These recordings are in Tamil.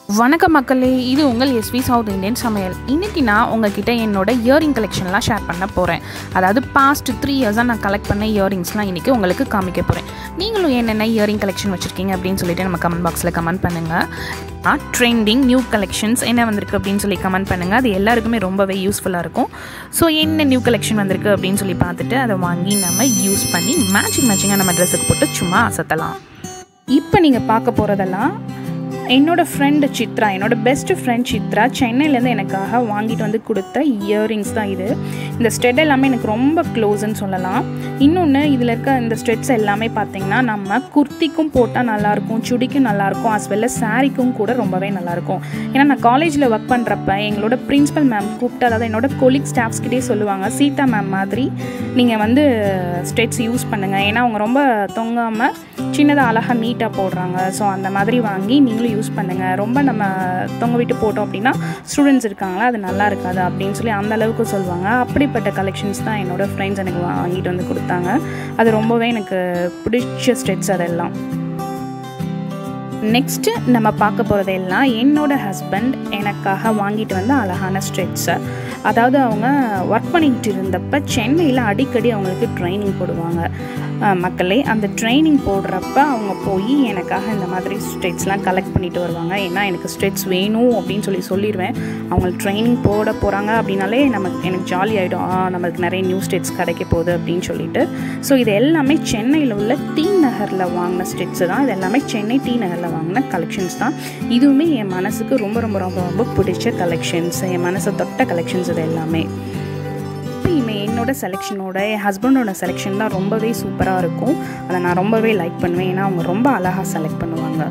வணக்கம் மக்களே இது உங்கள் எஸ்வி சவுத் இந்தியன் சமையல் இன்றைக்கி நான் உங்ககிட்ட என்னோட இயரிங் கலெக்ஷன்லாம் ஷேர் பண்ண போகிறேன் அதாவது பாஸ்ட் த்ரீ இயர்ஸாக நான் கலெக்ட் பண்ண இயரிங்ஸ்லாம் இன்றைக்கி உங்களுக்கு காமிக்க போகிறேன் நீங்களும் என்னென்ன இயரிங் கலெக்ஷன் வச்சுருக்கீங்க அப்படின்னு சொல்லிட்டு நம்ம கமெண்ட் பாக்ஸில் கமெண்ட் பண்ணுங்கள் ட்ரெண்டிங் நியூ கலெக்ஷன்ஸ் என்ன வந்திருக்கு அப்படின்னு சொல்லி கமெண்ட் பண்ணுங்கள் அது எல்லாருக்குமே ரொம்பவே யூஸ்ஃபுல்லாக இருக்கும் ஸோ என்ன நியூ கலெக்ஷன் வந்திருக்கு அப்படின்னு சொல்லி பார்த்துட்டு அதை வாங்கி நம்ம யூஸ் பண்ணி மேட்சிங் மேட்சிங்காக நம்ம ட்ரெஸ்ஸுக்கு போட்டு சும்மா அசத்தலாம் இப்போ நீங்கள் பார்க்க போகிறதெல்லாம் என்னோட ஃப்ரெண்டு சித்ரா என்னோட பெஸ்ட் ஃப்ரெண்ட் சித்ரா சென்னையிலேருந்து எனக்காக வாங்கிட்டு வந்து கொடுத்த இயரிங்ஸ் தான் இது இந்த ஸ்டெட் எல்லாமே எனக்கு ரொம்ப க்ளோஸ்ன்னு சொல்லலாம் இன்னொன்று இதில் இருக்க இந்த ஸ்டெட்ஸ் எல்லாமே பார்த்திங்கன்னா நம்ம குர்த்திக்கும் போட்டால் நல்லாயிருக்கும் சுடிக்கும் நல்லாயிருக்கும் அஸ் வெல் சாரிக்கும் கூட ரொம்பவே நல்லாயிருக்கும் ஏன்னா நான் காலேஜில் ஒர்க் பண்ணுறப்ப எங்களோட பிரின்ஸிபல் மேம் கூப்பிட்டு அதாவது என்னோட கொலீக் ஸ்டாஃப்ஸ்கிட்டே சொல்லுவாங்க சீதா மேம் மாதிரி நீங்கள் வந்து ஸ்டெட்ஸ் யூஸ் பண்ணுங்கள் ஏன்னா அவங்க ரொம்ப தொங்காமல் சின்னதாக அழகாக நீட்டாக போடுறாங்க ஸோ அந்த மாதிரி வாங்கி நீங்களும் யூஸ் பண்ணுங்கள் ரொம்ப நம்ம தொங்க விட்டு போட்டோம் அப்படின்னா ஸ்டூடெண்ட்ஸ் இருக்காங்களா அது நல்லா இருக்காது அப்படின்னு சொல்லி அந்த அளவுக்கு சொல்லுவாங்க அப்படிப்பட்ட கலெக்ஷன்ஸ் தான் என்னோடய ஃப்ரெண்ட்ஸ் எனக்கு வாங்கிட்டு வந்து கொடுத்தாங்க அது ரொம்பவே எனக்கு பிடிச்ச ஸ்டெட்ஸ் அதெல்லாம் நெக்ஸ்ட்டு நம்ம பார்க்க போகிறது எல்லாம் என்னோட ஹஸ்பண்ட் எனக்காக வாங்கிட்டு வந்த அழகான ஸ்ட்ரெட்ஸை அதாவது அவங்க ஒர்க் பண்ணிக்கிட்டு இருந்தப்போ சென்னையில் அடிக்கடி அவங்களுக்கு ட்ரைனிங் போடுவாங்க மக்களே அந்த ட்ரைனிங் போடுறப்ப அவங்க போய் எனக்காக இந்த மாதிரி ஸ்ட்ரெட்ஸ்லாம் கலெக்ட் பண்ணிட்டு வருவாங்க ஏன்னா எனக்கு ஸ்ட்ரெட்ஸ் வேணும் அப்படின்னு சொல்லி சொல்லிடுவேன் அவங்களுக்கு ட்ரைனிங் போட போகிறாங்க அப்படின்னாலே நமக்கு எனக்கு ஜாலி ஆகிடும் ஆ நமக்கு நிறைய நியூ ஸ்டெட்ஸ் கிடைக்க போகுது அப்படின்னு சொல்லிட்டு ஸோ இது எல்லாமே சென்னையில் உள்ள டி நகரில் வாங்கின ஸ்டெட்ஸு தான் இது எல்லாமே சென்னை டி நகரில் வாங்கின கலெக்ஷன்ஸ் தான் இதுவுமே என் மனசுக்கு ரொம்ப ரொம்ப ரொம்ப ரொம்ப பிடிச்ச கலெக்ஷன்ஸ் என் மனசை தொட்ட கலெக்ஷன்ஸ் இது எல்லாமே எப்பயுமே என்னோட செலெக்ஷனோட என் ஹஸ்பண்டோட செலெக்ஷன் தான் ரொம்பவே சூப்பராக இருக்கும் அதை நான் ரொம்பவே லைக் பண்ணுவேன் ஏன்னா அவங்க ரொம்ப அழகாக செலக்ட் பண்ணுவாங்க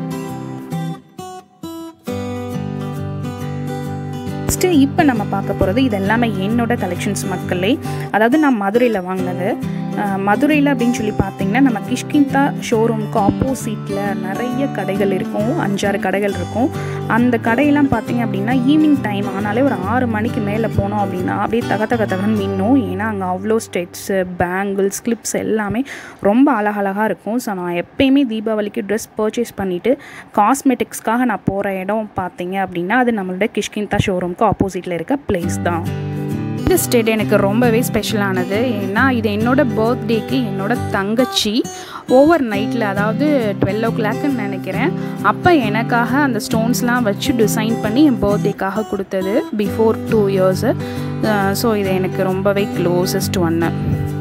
நெக்ஸ்ட்டு இப்போ நம்ம பார்க்க போகிறது இது எல்லாமே என்னோட கலெக்ஷன்ஸ் மக்களே அதாவது நான் மதுரையில் வாங்கினது மதுரையில் அப்படின்னு சொல்லி பார்த்தீங்கன்னா நம்ம கிஷ்கிந்தா ஷோரூம்க்கு ஆப்போசிட்டில் நிறைய கடைகள் இருக்கும் அஞ்சாறு கடைகள் இருக்கும் அந்த கடையெல்லாம் பார்த்தீங்க அப்படின்னா ஈவினிங் டைம் ஆனாலே ஒரு ஆறு மணிக்கு மேலே போனோம் அப்படின்னா அப்படியே தக தக தகன்னு மின்னும் ஏன்னா அங்கே அவ்வளோ ஸ்டெட்ஸு பேங்கிள்ஸ் கிளிப்ஸ் எல்லாமே ரொம்ப அழகழகாக இருக்கும் ஸோ நான் எப்பயுமே தீபாவளிக்கு ட்ரெஸ் பர்ச்சேஸ் பண்ணிவிட்டு காஸ்மெட்டிக்ஸ்க்காக நான் போகிற இடம் பார்த்தீங்க அப்படின்னா அது நம்மளோட கிஷ்கிந்தா ஷோரூம்க்கு ஆப்போசிட்டில் இருக்க பிளேஸ் தான் இந்த ஸ்டேட் எனக்கு ரொம்பவே ஸ்பெஷலானது ஏன்னா இது என்னோட பர்த்டேக்கு என்னோட தங்கச்சி ஓவர் நைட்டில் அதாவது டுவெல் ஓ கிளாக்குன்னு நினைக்கிறேன் அப்போ எனக்காக அந்த ஸ்டோன்ஸ்லாம் வச்சு டிசைன் பண்ணி என் பர்த்டேக்காக கொடுத்தது பிஃபோர் டூ இயர்ஸு ஸோ இது எனக்கு ரொம்பவே க்ளோசஸ்ட் ஒன்று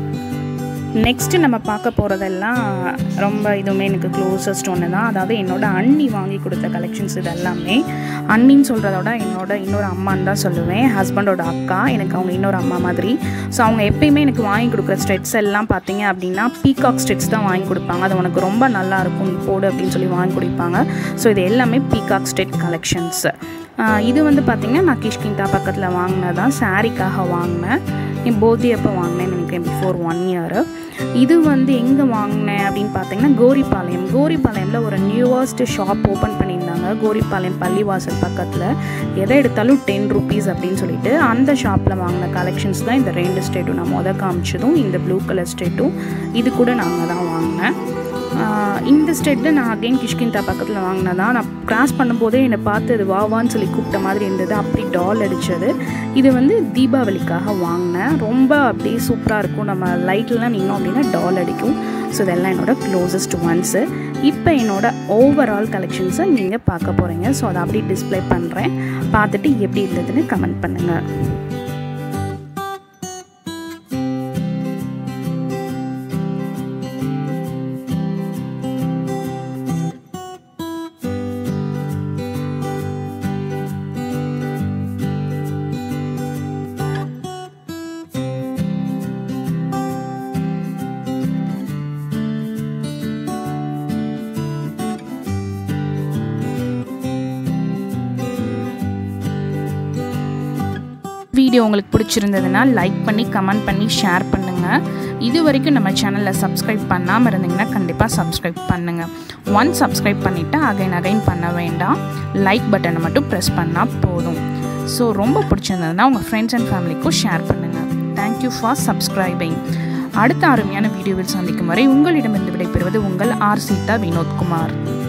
நெக்ஸ்ட்டு நம்ம பார்க்க போகிறதெல்லாம் ரொம்ப இதுவுமே எனக்கு க்ளோசஸ்ட் ஒன்று தான் அதாவது என்னோடய அண்ணி வாங்கி கொடுத்த கலெக்ஷன்ஸ் இது எல்லாமே அண்ணின்னு சொல்கிறதோட என்னோட இன்னொரு அம்மான்னு தான் சொல்லுவேன் ஹஸ்பண்டோட அக்கா எனக்கு அவங்க இன்னொரு அம்மா மாதிரி ஸோ அவங்க எப்பயுமே எனக்கு வாங்கி கொடுக்குற ஸ்டெட்ஸ் எல்லாம் பார்த்தீங்க அப்படின்னா பீகாக் ஸ்டெட்ஸ் தான் வாங்கி கொடுப்பாங்க அது உனக்கு ரொம்ப நல்லா இருக்கும் நீ போடு அப்படின்னு சொல்லி வாங்கி கொடுப்பாங்க ஸோ இது எல்லாமே பீகாக் ஸ்டெட் கலெக்ஷன்ஸ் இது வந்து பார்த்திங்கன்னா நான் கிஷ்கிந்தா பக்கத்தில் வாங்கினதான் சாரிக்காக வாங்கினேன் என் போதி அப்போ வாங்கினேன் நினைக்கிறேன் பிஃபோர் ஒன் இயரு இது வந்து எங்கே வாங்கினேன் அப்படின்னு பார்த்தீங்கன்னா கோரிப்பாளையம் கோரிப்பாளையமில் ஒரு நியூவஸ்ட் ஷாப் ஓப்பன் பண்ணியிருந்தாங்க கோரிப்பாளையம் பள்ளிவாசல் பக்கத்தில் எதை எடுத்தாலும் டென் ருபீஸ் அப்படின்னு சொல்லிட்டு அந்த ஷாப்பில் வாங்கின கலெக்ஷன்ஸ் தான் இந்த ரெண்டு ஸ்டேட்டும் நான் மொதல் காமிச்சதும் இந்த ப்ளூ கலர் ஸ்டேட்டும் இது கூட நாங்கள் தான் வாங்கினேன் இந்த ஸ்டெட்டு நான் அகெயின் கிஷ்கிந்தா பக்கத்தில் வாங்கினதான் நான் கிராஸ் பண்ணும்போதே என்னை பார்த்து அது வாவான்னு சொல்லி கூப்பிட்ட மாதிரி இருந்தது அப்படி டால் அடித்தது இது வந்து தீபாவளிக்காக வாங்கினேன் ரொம்ப அப்படியே சூப்பராக இருக்கும் நம்ம லைட்லாம் நின்னோம் அப்படின்னா டால் அடிக்கும் ஸோ இதெல்லாம் என்னோட க்ளோசஸ்ட் ஒன்ஸு இப்போ என்னோட ஓவரால் கலெக்ஷன்ஸை நீங்கள் பார்க்க போகிறீங்க ஸோ அதை அப்படியே டிஸ்பிளே பண்ணுறேன் பார்த்துட்டு எப்படி இருந்ததுன்னு கமெண்ட் பண்ணுங்கள் வீடியோ உங்களுக்கு பிடிச்சிருந்ததுன்னா லைக் பண்ணி கமெண்ட் பண்ணி ஷேர் பண்ணுங்கள் இது வரைக்கும் நம்ம சேனலில் சப்ஸ்கிரைப் பண்ணாமல் இருந்தீங்கன்னா கண்டிப்பாக சப்ஸ்கிரைப் பண்ணுங்கள் ஒன் சப்ஸ்கிரைப் பண்ணிவிட்டு அகைன் அகைன் பண்ண வேண்டாம் லைக் பட்டனை மட்டும் ப்ரெஸ் பண்ணால் போதும் ஸோ ரொம்ப பிடிச்சிருந்ததுன்னா உங்கள் ஃப்ரெண்ட்ஸ் அண்ட் ஃபேமிலிக்கும் ஷேர் பண்ணுங்கள் தேங்க்யூ ஃபார் சப்ஸ்கிரைபிங் அடுத்த அருமையான வீடியோவில் சந்திக்கும் வரை உங்களிடமிருந்து விடைபெறுவது உங்கள் ஆர் சீதா வினோத்குமார்